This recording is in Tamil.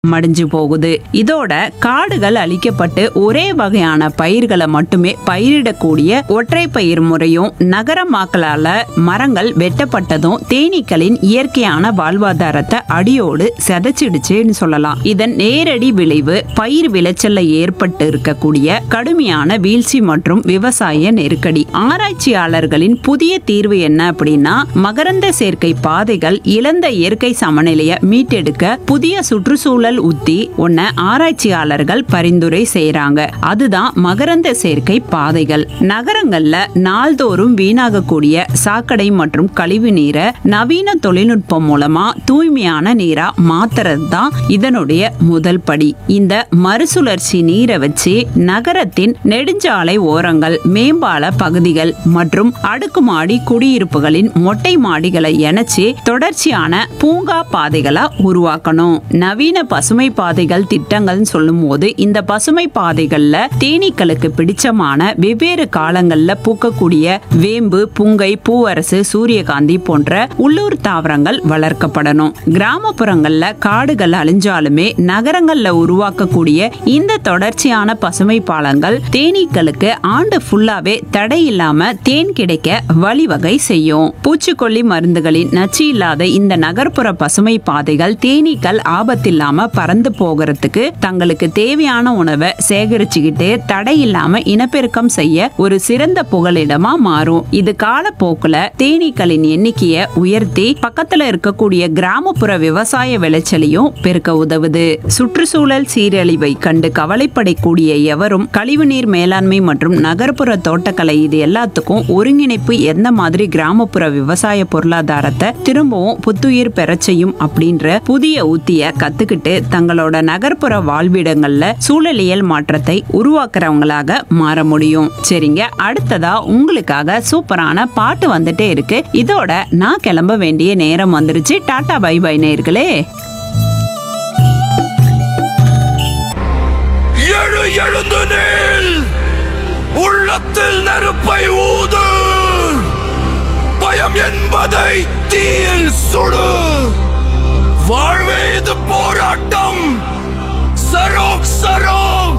மடிஞ்சு போகுது இதோட காடுகள் அழிக்கப்பட்டு ஒரே வகையான பயிர்களை மட்டுமே பயிரிடக்கூடிய ஒற்றை பயிர் முறையும் நகரமாக்கலால மரங்கள் வெட்டப்பட்டதும் தேனீக்களின் இயற்கையான வாழ்வாதாரத்தை அடியோடு செதைச்சிடுச்சுன்னு சொல்லலாம் இதன் நேரடி விளைவு பயிர் விளைச்சல்ல ஏற்பட்டு இருக்கக்கூடிய கடுமையான வீழ்ச்சி மற்றும் விவசாய நெருக்கடி ஆராய்ச்சியாளர்களின் புதிய தீர்வு என்ன அப்படின்னா மகரந்த சேர்க்கை பாதைகள் இழந்த இயற்கை சமநிலையை மீட்டெடுக்க புதிய சுற்றுச்சூழல் உத்தி ஒன்ன ஆராய்ச்சியாளர்கள் பரிந்துரை செய்றாங்க அதுதான் மகரந்த சேர்க்கை பாதைகள் நகரங்கள்ல நாள்தோறும் வீணாகக்கூடிய சாக்கடை மற்றும் கழிவு நீரை நவீன தொழில்நுட்பம் மூலமா தூய்மையான நீரா மாத்துறது தான் இதனுடைய முதல் படி இந்த மறுசுழற்சி நீரை வச்சு நகரத்தின் நெடுஞ்சாலை ஓரங்கள் மேம்பால பகுதிகள் மற்றும் அடுக்குமாடி குடியிருப்புகளின் மொட்டை மாடிகளை இணைச்சு தொடர்ச்சியான பூங்கா பாதைகளா உருவாக்கணும் நவீன பசுமை பாதைகள் திட்டங்கள்னு சொல்லும் போது இந்த பசுமை பாதைகள்ல தேனீக்களுக்கு பிடிச்சமான வெவ்வேறு காலங்கள்ல பூக்கக்கூடிய வேம்பு புங்கை பூவரசு சூரியகாந்தி போன்ற உள்ளூர் தாவரங்கள் வளர்க்கப்படணும் கிராமப்புறங்கள்ல காடுகள் அழிஞ்சாலுமே நகரங்கள்ல உருவாக்கக்கூடிய இந்த தொடர்ச்சியான பசுமை பாலங்கள் தேனீக்களுக்கு ஆண்டு ஃபுல்லாவே தடை இல்லாம தேன் கிடைக்க வழிவகை செய்யும் பூச்சிக்கொல்லி மருந்துகளின் நச்சு இல்லாத இந்த நகர்ப்புற பசுமை பாதைகள் தேனீக்கள் ஆபத்தில்லாம பறந்து போகிறதுக்கு தங்களுக்கு தேவையான உணவை சேகரிச்சுக்கிட்டு தடை இல்லாம இனப்பெருக்கம் செய்ய ஒரு சிறந்த புகலிடமா மாறும் இது காலப்போக்குல தேனீக்களின் எண்ணிக்கையை உயர்த்தி பக்கத்துல இருக்கக்கூடிய கிராமப்புற விவசாய விளைச்சலையும் பெருக்க உதவுது சுற்றுச்சூழல் சீரழிவை கண்டு கவலைப்படக்கூடிய எவரும் கழிவுநீர் மேலாண்மை மற்றும் நகர்ப்புற தோட்டக்கலை இது எல்லாத்துக்கும் ஒருங்கிணைப்பு எந்த மாதிரி கிராமப்புற விவசாய பொருளாதாரத்தை திரும்பவும் புத்துயிர் பெறச் செய்யும் அப்படின்ற புதிய உத்திய கத்துக்கிட்டு தங்களோட நகர்ப்புற வாழ்விடங்கள்ல சூழலியல் மாற்றத்தை உருவாக்குறவங்களாக மாற முடியும் சரிங்க அடுத்ததா உங்களுக்காக சூப்பரான பாட்டு வந்துட்டே இருக்கு இதோட நான் கிளம்ப வேண்டிய நேரம் வந்துருச்சு டாடா பை பை நேர்களே எழு எழுந்து நில் உள்ளத்தில் நெருப்பை ஊது பயம் என்பதை தீயில் சுடு வாழ்வே இது போராட்டம் சரோக் சரோக்